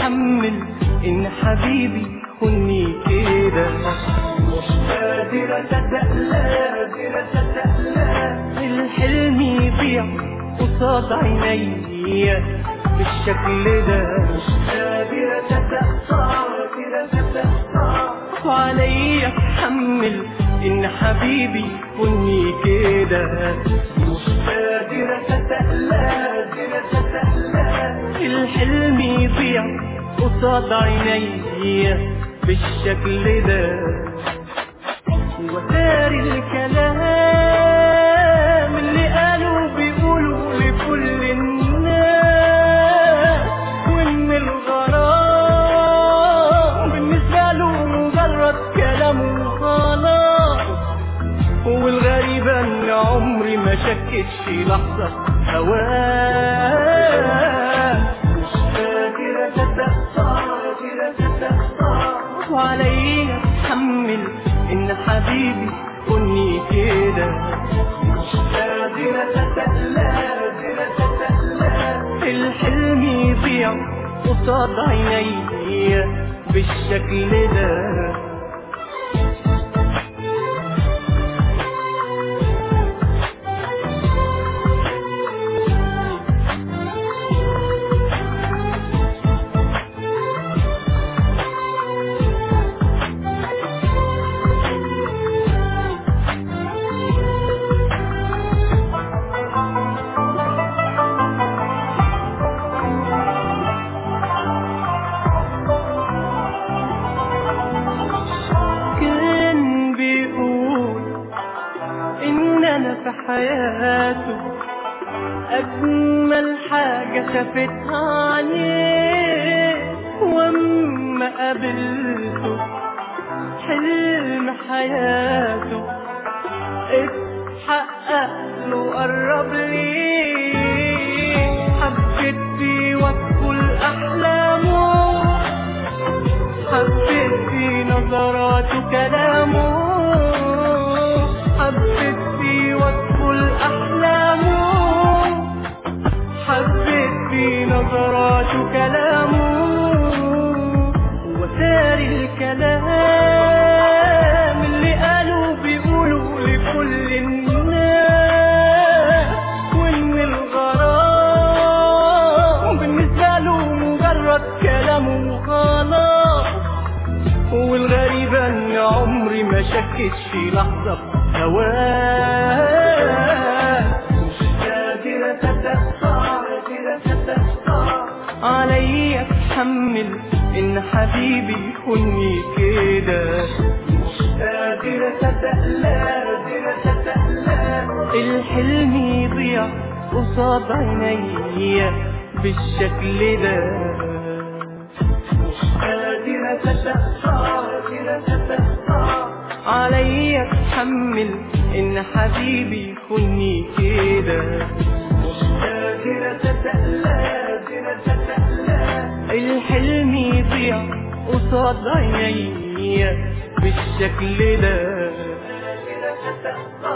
اتحمل ان حبيبي خني كده مش قادر اصدق لا قادر اصدق لا الحلم يضيع قصاد عينيا بالشكل ده مش قادر اصدق قادر اصدق صعب وعليا اتحمل ان حبيبي خني كده مش قادر اصدق لا قادر اصدق لا الحلم يضيع قصاد عينيا بالشكل ده وتاري الكلام اللي قالوا بيقولوا لكل الناس وان الغرام بالنسبة له مجرد كلام وخلاص والغريبة ان عمري ما شكت في لحظة هواه مش قادر اصدق قادر اصدق صعب وعليا اتحمل ان حبيبي كني كده مش قادر اصدق لا قادر اصدق لا الحلم يضيع قصاد عينيا بالشكل ده كان بيقول ان انا في حياته اجمل حاجة شافتها عليه واما قابلته حلم حياته اتحقق له قرب لي حبيت فيه وادخل احلامه حبيت في نظراته كلامه حبيت في وصفه الأحلامه حبيت في نظراته كلامه وساري الكلام اللي قالوا بيقولوا لكل الناس وإن الغرام بالنسبة له مجرد كلام وخلاص والغريبة ان عمري ما شكت في لحظة هواه مش قادر اصدق قادر اصدق صعب عليا اتحمل ان حبيبي يخوني كده مش قادر اصدق لا قادر اصدق لا الحلم يضيع قصاد عينيا بالشكل ده مش قادر اصدق قادر اصدق صعب عليا اتحمل ان حبيبي يخوني كده مش قادر اصدق لا قادر اصدق لا الحلم يضيع قصاد عينيا بالشكل ده قادر اصدق